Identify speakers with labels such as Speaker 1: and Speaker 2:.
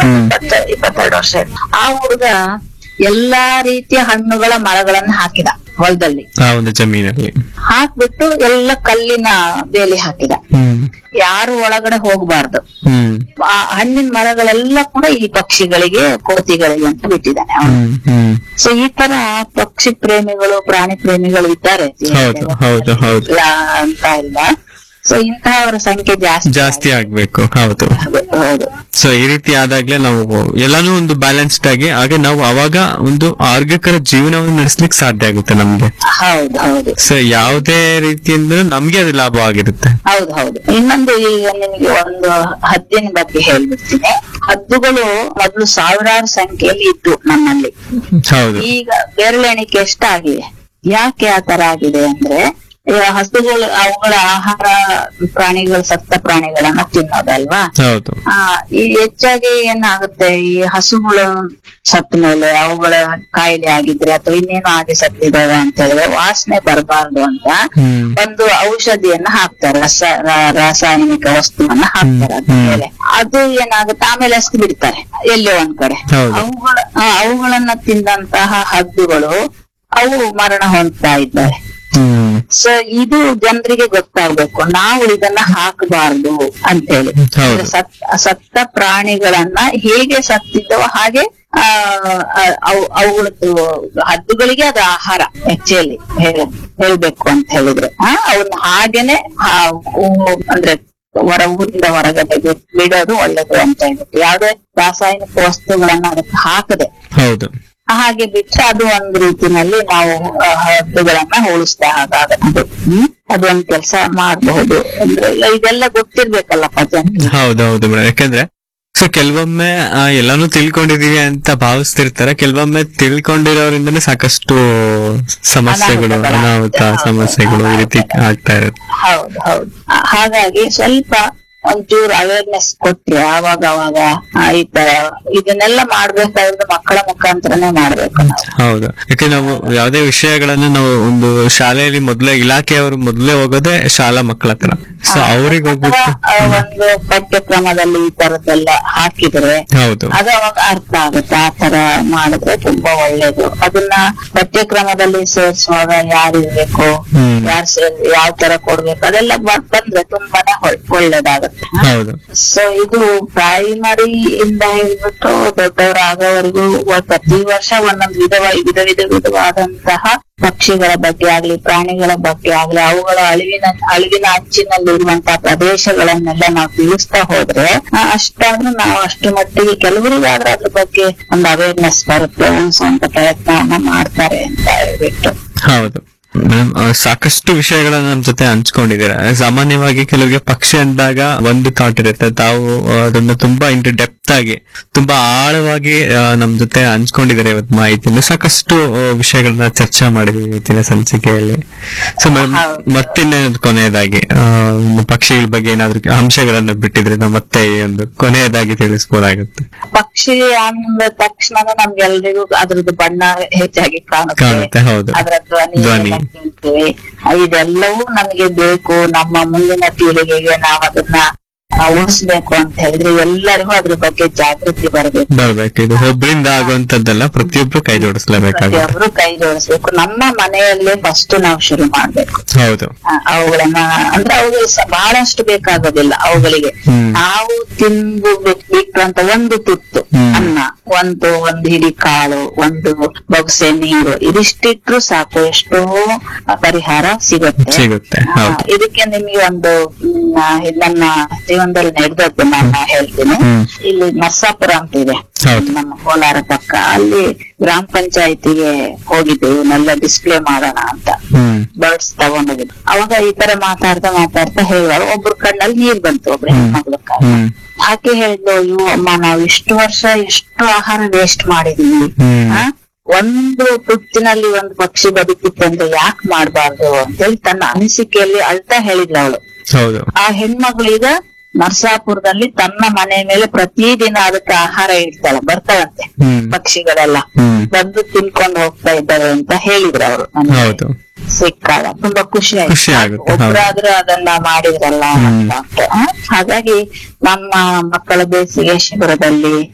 Speaker 1: ಹ್ಮ್.
Speaker 2: ಇಪ್ಪತ್ತ ಇಪ್ಪತ್ತೆರಡು ವರ್ಷ ಇತ್ತು. ಆ ಹುಡುಗ ಎಲ್ಲಾ ರೀತಿಯ ಹಣ್ಣುಗಳ ಮರಗಳನ್ನ ಹಾಕಿದ ಹೊಲದಲ್ಲಿ
Speaker 1: ಆ ಒಂದು ಜಮೀನಲ್ಲಿ
Speaker 2: ಹಾಕ್ಬಿಟ್ಟು ಎಲ್ಲ ಕಲ್ಲಿನ ಬೇಲಿ ಹಾಕಿದ
Speaker 1: ಹ್ಮ್
Speaker 2: ಯಾರು ಒಳಗಡೆ ಹೋಗಬಾರ್ದು
Speaker 1: ಹ್ಮ್
Speaker 2: ಆ ಹಣ್ಣಿನ ಮರಗಳೆಲ್ಲ ಕೂಡ ಈ ಪಕ್ಷಿಗಳಿಗೆ ಕೋತಿಗಳಿಗೆ ಅಂತ ಬಿಟ್ಟಿದ್ದಾನೆ ಅವನು
Speaker 1: ಹ್ಮ್ ಹ್ಮ್
Speaker 2: ಸೊ ಈ ತರ ಪಕ್ಷಿ ಪ್ರೇಮಿಗಳು ಪ್ರಾಣಿ ಪ್ರೇಮಿಗಳು ಇದ್ದಾರೆ
Speaker 1: ಹೌದು ಹೌದು ಹೌದು
Speaker 2: ಇಲ್ಲ ಅಂತ ಇಲ್ಲ ಸೊ ಇಂತಹವರ ಸಂಖ್ಯೆ ಜಾಸ್ತಿ
Speaker 1: ಜಾಸ್ತಿ ಆಗ್ಬೇಕು ಹೌದು
Speaker 2: ಆಗಿದೆ. ಹೌದು
Speaker 1: ಸೊ ಈ ರೀತಿ ಆದಾಗ್ಲೇ ನಾವು ಎಲ್ಲಾನು ಒಂದು ಬ್ಯಾಲೆನ್ಸ್ಡ್ ಆಗಿ ಹಾಗೆ ನಾವು ಅವಾಗ ಒಂದು ಆರೋಗ್ಯಕರ ಜೀವನವನ್ನು ನಡೆಸ್ಲಿಕ್ಕೆ ಸಾಧ್ಯ ಆಗುತ್ತೆ ನಮ್ಗೆ
Speaker 2: ಹೌದು ಹೌದು
Speaker 1: ಸೊ ಯಾವುದೇ ರೀತಿಯಿಂದ ನಮ್ಗೆ ಅದು ಲಾಭವಾಗಿರುತ್ತೆ
Speaker 2: ಹೌದು ಹೌದು ಇನ್ನೊಂದು ಈಗ ನಿಮಗೆ ಒಂದು ಹದ್ದಿನ ಬಗ್ಗೆ ಹೇಳ್ಬಿಡ್ತೀನಿ ಹದ್ದುಗಳು ಮೊದಲು ಸಾವಿರಾರು ಸಂಖ್ಯೆಯಲ್ಲಿ ಇದ್ದು ನಮ್ಮಲ್ಲಿ
Speaker 1: ಹೌದು
Speaker 2: ಈಗ ಬೆರಳೆಣಿಕೆ ಎಷ್ಟಾಗಿದೆ ಯಾಕೆ ಆ ತರ ಆಗಿದೆ ಅಂದ್ರೆ ಈಗ ಹಸುಗಳು ಅವುಗಳ ಆಹಾರ ಪ್ರಾಣಿಗಳು ಸತ್ತ ಪ್ರಾಣಿಗಳನ್ನ ತಿನ್ನೋದಲ್ವಾ
Speaker 1: ಹೌದು
Speaker 2: ಆ ಈ ಹೆಚ್ಚಾಗಿ ಏನಾಗುತ್ತೆ ಈ ಹಸುಗಳು ಸತ್ತ ಮೇಲೆ ಅವುಗಳ ಕಾಯಿಲೆ ಆಗಿದ್ರೆ ಅಥವಾ ಇನ್ನೇನು ಆಗಿ ಸತ್ತಿದಾವೆ ಅಂತ ಹೇಳಿದ್ರೆ ವಾಸನೆ ಬರಬಾರ್ದು ಅಂತ
Speaker 1: ಹ್ಮ್
Speaker 2: ಒಂದು ಔಷಧಿಯನ್ನ ಹಾಕ್ತಾರೆ ರಸ ರ- ರಾಸಾಯನಿಕ ವಸ್ತುವನ್ನ ಹಾಕ್ತಾರೆ ಅದ್ರ
Speaker 1: ಹ್ಮ್.
Speaker 2: ಮೇಲೆ ಅದು ಏನಾಗುತ್ತೆ ಆಮೇಲೆ ಅಷ್ಟು ಬಿಡ್ತಾರೆ ಎಲ್ಲೋ ಒಂದ್ ಕಡೆ
Speaker 1: ಹೌದು.
Speaker 2: ಅವುಗಳ ಆ, ಅವುಗಳನ್ನ ತಿಂದಂತಹ ಹದ್ದುಗಳು ಅವು ಮರಣ ಹೊಂದ್ತಾ ಇದ್ದಾರೆ
Speaker 1: ಹ್ಮ್
Speaker 2: ಸೊ ಇದು ಜನರಿಗೆ ಗೊತ್ತಾಗ್ಬೇಕು ನಾವು ಇದನ್ನ ಹಾಕಬಾರ್ದು ಅಂತ ಹೇಳಿ
Speaker 1: ಹೌದು.
Speaker 2: ಸತ್ ಸತ್ತ ಪ್ರಾಣಿಗಳನ್ನ ಹೇಗೆ ಸತ್ತಿದ್ದವೋ ಹಾಗೆ ಆ ಆ, ಅವು- ಅವುಗಳದ್ದು ಹದ್ದುಗಳಿಗೆ ಅದು ಆಹಾರ ಆಕ್ಚುಲಿ ಹೇಳ್ಬೇಕು ಅಂತ ಹೇಳಿದ್ರೆ ಆ, ಅವನ್ನ ಹಾಗೇನೆ ಆ, ಊ- ಅಂದ್ರೆ ಹೊರ ಊರಿಂದ ಹೊರಗಡೆ ಬಿಡ್- ಬಿಡೋದು ಒಳ್ಳೇದು ಅಂತ ಹೇಳ್ಬಿಟ್ಟು ಯಾವ್ದೇ ರಾಸಾಯನಿಕ ವಸ್ತುಗಳನ್ನ ಅದಕ್ಕೆ ಹಾಕದೆ
Speaker 1: ಹೌದು
Speaker 2: ಹಾಗೆ ಬಿಟ್ರೆ ಅದು ಒಂದ್ ರೀತಿನಲ್ಲಿ ನಾವು ಆ, ಹದ್ದುಗಳನ್ನ ಉಳಿಸ್ತಾ ಹಾಗಾಗುತ್ತೆ ಹ್ಮ್ ಅದೊಂದ್ ಕೆಲಸ ಮಾಡಬಹುದು ಅಂದ್ರೆ ಇದೆಲ್ಲ ಗೊತ್ತಿರ್ಬೇಕಲ್ಲಪ್ಪ ಜನ
Speaker 1: ಹೌದೌದು ಮೇಡಮ್ ಯಾಕಂದ್ರೆ ಸೊ ಕೆಲವೊಮ್ಮೆ ಆ, ಎಲ್ಲಾನು ತಿಳ್ಕೊಂಡಿದೀವಿ ಅಂತ ಭಾವಿಸ್ತಿರ್ತಾರೆ ಕೆಲವೊಮ್ಮೆ ತಿಳ್ಕೊಂಡಿರೋದ್ರಿಂದನೇ ಸಾಕಷ್ಟು ಸಮಸ್ಯೆಗಳು
Speaker 2: ಅನಾಹುತಗಳು
Speaker 1: ಅನಾಹುತ
Speaker 2: ಆಗುತ್ತೆ.
Speaker 1: ಸಮಸ್ಯೆಗಳು ಈ ರೀತಿ ಆಗ್ತಾ ಇರುತ್ತೆ
Speaker 2: ಹೌದು ಹೌದು ಆ, ಹಾಗಾಗಿ ಸ್ವಲ್ಪ ಒಂಚೂರು ಅವೇರ್ನೆಸ್ ಕೊಟ್ರೆ ಆವಾಗ ಅವಾಗ ಆ, ಈ ತರ ಇದನ್ನೆಲ್ಲ ಮಾಡ್ಬೇಕಾದ್ರೆ ಮಕ್ಕಳ ಮುಖಾಂತರನೇ ಮಾಡ್ಬೇಕು ನಾವು
Speaker 1: ಹೌದು ಯಾಕೆ ನಾವು ಯಾವುದೇ ವಿಷಯಗಳನ್ನ ನಾವು ಒಂದು ಶಾಲೆಯಲ್ಲಿ ಮೊದಲೇ ಇಲಾಖೆಯವರು ಮೊದಲೇ ಹೋಗೋದೇ ಶಾಲಾ ಮಕ್ಕಳ ಹತ್ರ ಸೊ ಅವ್ರಿಗೆ
Speaker 2: ಅಥವಾ
Speaker 1: ಹೋಗ್ಬಿಟ್ಟು
Speaker 2: ಆ, ಒಂದು ಪಠ್ಯಕ್ರಮದಲ್ಲಿ ಈ ತರದ್ದೆಲ್ಲ ಹಾಕಿದ್ರೆ
Speaker 1: ಹೌದು
Speaker 2: ಅದು ಅವಾಗ ಅರ್ಥ ಆಗುತ್ತೆ ಆ ತರ ಮಾಡಿದ್ರೆ ತುಂಬಾ ಒಳ್ಳೇದು ಅದನ್ನ ಪಠ್ಯಕ್ರಮದಲ್ಲಿ ಸೇರಿಸುವಾಗ ಯಾರು ಇರ್ಬೇಕು
Speaker 1: ಹ್ಮ್.
Speaker 2: ಯಾರು ಸೇರ್ ಯಾವ ತರ ಕೊಡ್ಬೇಕು ಅದೆಲ್ಲ ಬ- ಬಂದ್ರೆ ತುಂಬಾನೇ ಒಳ್- ಒಳ್ಳೇದಾಗುತ್ತೆ
Speaker 1: ಹೌದು
Speaker 2: ಸೊ ಇದು ಪ್ರೈಮರಿ ಇಂದ ಹೇಳ್ಬಿಟ್ಟು ದೊಡ್ಡವರಾಗೋವರೆಗೂ ಒ- ಪ್ರತಿ ವರ್ಷ ಒಂದೊಂದು ವಿಧವ ವಿಧ ವಿಧ ವಿಧವಾದಂತಹ ಪಕ್ಷಿಗಳ ಬಗ್ಗೆ ಆಗ್ಲಿ ಪ್ರಾಣಿಗಳ ಬಗ್ಗೆ ಆಗ್ಲಿ ಅವುಗಳ ಅಳಿವಿನ ಅಳಿವಿನ ಅಂಚಿನಲ್ಲಿರುವಂತಹ ಪ್ರದೇಶಗಳನ್ನೆಲ್ಲ ನಾವು ತಿಳಿಸ್ತಾ ಹೋದ್ರೆ ಆ, ಅಷ್ಟಾದ್ರೂ ನಾವು ಅಷ್ಟು ಮಟ್ಟಿಗೆ ಕೆಲವರಿಗಾದ್ರೂ ಅದ್ರ ಬಗ್ಗೆ ಒಂದು ಅವೇರ್ನೆಸ್ ಬರುತ್ತೆ ಸ್ವಂತ ಪ್ರಯತ್ನವನ್ನ ಮಾಡ್ತಾರೆ ಅಂತ ಹೇಳ್ಬಿಟ್ಟು
Speaker 1: ಹೌದು ಮೇಡಮ್ ಸಾಕಷ್ಟು ವಿಷಯಗಳನ್ನ ನಮ್ ಜೊತೆ ಹಂಚ್ಕೊಂಡಿದ್ದೀರಾ ಸಾಮಾನ್ಯವಾಗಿ ಕೆಲವರಿಗೆ ಪಕ್ಷಿ ಅಂದಾಗ ಒಂದು ಥಾಟ್ ಇರುತ್ತೆ ತಾವು ಆ, ಅದನ್ನ ತುಂಬಾ ಇಂಟು ಡೆಪ್ತ್ ಆಗಿ ತುಂಬಾ ಆಳವಾಗಿ ಆ, ನಮ್ ಜೊತೆ ಹಂಚ್ಕೊಂಡಿದ್ದಾರೆ ಇವತ್ತು ಮಾಹಿತಿಯಿಂದ ಸಾಕಷ್ಟು ಆ, ವಿಷಯಗಳನ್ನ ಚರ್ಚೆ ಮಾಡಿದ್ವಿ ಇವತ್ತಿನ ಸಂಚಿಕೆಯಲ್ಲಿ ಸೊ ಮೇಡಮ್
Speaker 2: ಹೌದು.
Speaker 1: ಮತ್ತಿನ್ನೇನಾದ್ರು ಕೊನೆಯದಾಗಿ ಆ, ಒಂದು ಪಕ್ಷಿಗಳ ಬಗ್ಗೆ ಏನಾದ್ರು ಅಂಶಗಳನ್ನ ಬಿಟ್ಟಿದ್ರೆ ನಾವು ಮತ್ತೆ ಈ ಒಂದು ಕೊನೆಯದಾಗಿ ತಿಳಿಸ್ಬೋದಾಗುತ್ತೆ
Speaker 2: ಪಕ್ಷಿ ಅಂದ ತಕ್ಷಣ ನಮ್ಗೆಲ್ರಿಗೂ ಅದ್ರದ್ದು ಬಣ್ಣ ಹೆಚ್ಚಾಗಿ
Speaker 1: ಕಾಣುತ್ತೆ,
Speaker 2: ಕಾಣುತ್ತೆ
Speaker 1: ಹೌದು.
Speaker 2: ಅದರ ಧ್ವನಿ
Speaker 1: ಧ್ವನಿ.
Speaker 2: ಎಲ್ಲ ಕೇಳ್ತೀವಿ ಇದೆಲ್ಲವೂ ನಮಗೆ ಬೇಕು ನಮ್ಮ ಮುಂದಿನ ಪೀಳಿಗೆಗೆ ನಾವು ಅದನ್ನ ಆ, ಉಳಿಸ್ಬೇಕು ಅಂತ ಹೇಳಿದ್ರೆ ಎಲ್ಲರಿಗೂ ಅದ್ರ ಬಗ್ಗೆ ಜಾಗೃತಿ ಬರಬೇಕು
Speaker 1: ಬರ್ಬೇಕು ಇದು ಒಬ್ಬರಿಂದ ಆಗುವಂತದ್ದಲ್ಲ ಪ್ರತಿಯೊಬ್ರು ಕೈ ಜೋಡಿಸ್ಲೇಬೇಕಾಗುತ್ತೆ
Speaker 2: ಪ್ರತಿಯೊಬ್ರು ಕೈ ಜೋಡಿಸ್ಬೇಕು ನಮ್ಮ ಮನೆಯಲ್ಲೇ ಫಸ್ಟ್ ನಾವು ಶುರು ಮಾಡ್ಬೇಕು
Speaker 1: ಹೌದು
Speaker 2: ಆ, ಅವುಗಳನ್ನ ಅಂದ್ರೆ ಅವುಗಳು ಸ- ಬಹಳಷ್ಟು ಬೇಕಾಗೋದಿಲ್ಲ ಅವುಗಳಿಗೆ
Speaker 1: ಹ್ಮ್.
Speaker 2: ನಾವು ತಿಂದು ಬಿಟ್- ಬಿಟ್ಟಂತ ಒಂದು ತುತ್ತು
Speaker 1: ಹ್ಮ್.
Speaker 2: ಅನ್ನ ಒಂದು ಒಂದು ಹಿಡಿ ಕಾಳು ಒಂದು ಬೊಗಸೆ ನೀರು ಇದಿಷ್ಟಿಟ್ರು ಸಾಕು ಎಷ್ಟೋ ಪರಿಹಾರ ಸಿಗುತ್ತೆ
Speaker 1: ಸಿಗುತ್ತೆ
Speaker 2: ಆ,
Speaker 1: ಹೌದು
Speaker 2: ಇದಕ್ಕೆ ನಿಮಗೆ ಒಂದು ಮ್, ಆ, ನನ್ನ ಜೀವನದಲ್ಲಿ ನಡೆದದ್ದು ನಾನು ಹೇಳ್ತೀನಿ
Speaker 1: ಹ್ಮ್.
Speaker 2: ಇಲ್ಲಿ ನರ್ಸಾಪುರ ಅಂತ ಇದೆ
Speaker 1: ಹೌದು.
Speaker 2: ನಮ್ಮ ಕೋಲಾರ ಪಕ್ಕ ಅಲ್ಲಿ ಗ್ರಾಮ ಪಂಚಾಯತಿಗೆ ಹೋಗಿದ್ದೆ ಇವನ್ನೆಲ್ಲ ಡಿಸ್ಪ್ಲೇ ಮಾಡೋಣ ಅಂತ
Speaker 1: ಹ್ಮ್
Speaker 2: ಬರ್ಡ್ಸ್ ತಗೊಂಡೋಗಿದ್ದು ಅವಾಗ ಈ ತರ ಮಾತಾಡ್ತಾ ಮಾತಾಡ್ತಾ ಹೇಳುವಾಗ ಒಬ್ರು ಕಣ್ಣಲ್ಲಿ ನೀರ್ ಬಂತು ಒಬ್ರು
Speaker 1: ಹ್ಮ್.
Speaker 2: ಹೆಣ್ಮಕ್ಳು
Speaker 1: ಹ್ಮ್
Speaker 2: ಆಕೆ ಹೇಳಿದ್ಲು ಅಯ್ಯೋ ಅಮ್ಮ ನಾವು ಇಷ್ಟು ವರ್ಷ ಎಷ್ಟು ಆಹಾರ ವೇಸ್ಟ್ ಮಾಡಿದೀವಿ
Speaker 1: ಹ್ಮ್.
Speaker 2: ಆ? ಒಂದು ತುತ್ತಿನಲ್ಲಿ ಒಂದು ಪಕ್ಷಿ ಬದುಕಿತ್ತಂದ್ರೆ ಯಾಕೆ ಮಾಡ್ಬಾರ್ದು ಅಂತೇಳಿ ತನ್ನ ಅನಿಸಿಕೆಯಲ್ಲಿ ಅಳ್ತಾ ಹೇಳಿದ್ಲು ಅವಳು
Speaker 1: ಹೌದು
Speaker 2: ಆ ಹೆಣ್ಮಗಳೀಗ ನರ್ಸಾಪುರದಲ್ಲಿ ತನ್ನ ಮನೆ ಮೇಲೆ ಪ್ರತಿದಿನ ಅದಕ್ಕೆ ಆಹಾರ ಇಡ್ತಾಳೆ ಬರ್ತಾಳಂತೆ
Speaker 1: ಹ್ಮ್
Speaker 2: ಪಕ್ಷಿಗಳೆಲ್ಲ
Speaker 1: ಹ್ಮ್
Speaker 2: ಬಂದು ತಿನ್ಕೊಂಡು ಹೋಗ್ತಾ ಇದ್ದಾರೆ ಅಂತ ಹೇಳಿದ್ರು ಅವರು
Speaker 1: ಹೌದು
Speaker 2: ಸಿಕ್ಕಾಗ ತುಂಬಾ ಖುಷಿ
Speaker 1: ಖುಷಿ
Speaker 2: ಆಯ್ತು
Speaker 1: ಆಗುತ್ತೆ, ಹೌದು.
Speaker 2: ಒಬ್ರಾದ್ರೂ ಅದನ್ನ ಮಾಡಿದ್ರಲ್ಲ
Speaker 1: ಹ್ಮ್.
Speaker 2: ಅಂತ. ಆ? ಹಾಗಾಗಿ ನಮ್ಮ ಮಕ್ಕಳ ಬೇಸಿಗೆ ಶಿಬಿರದಲ್ಲಿ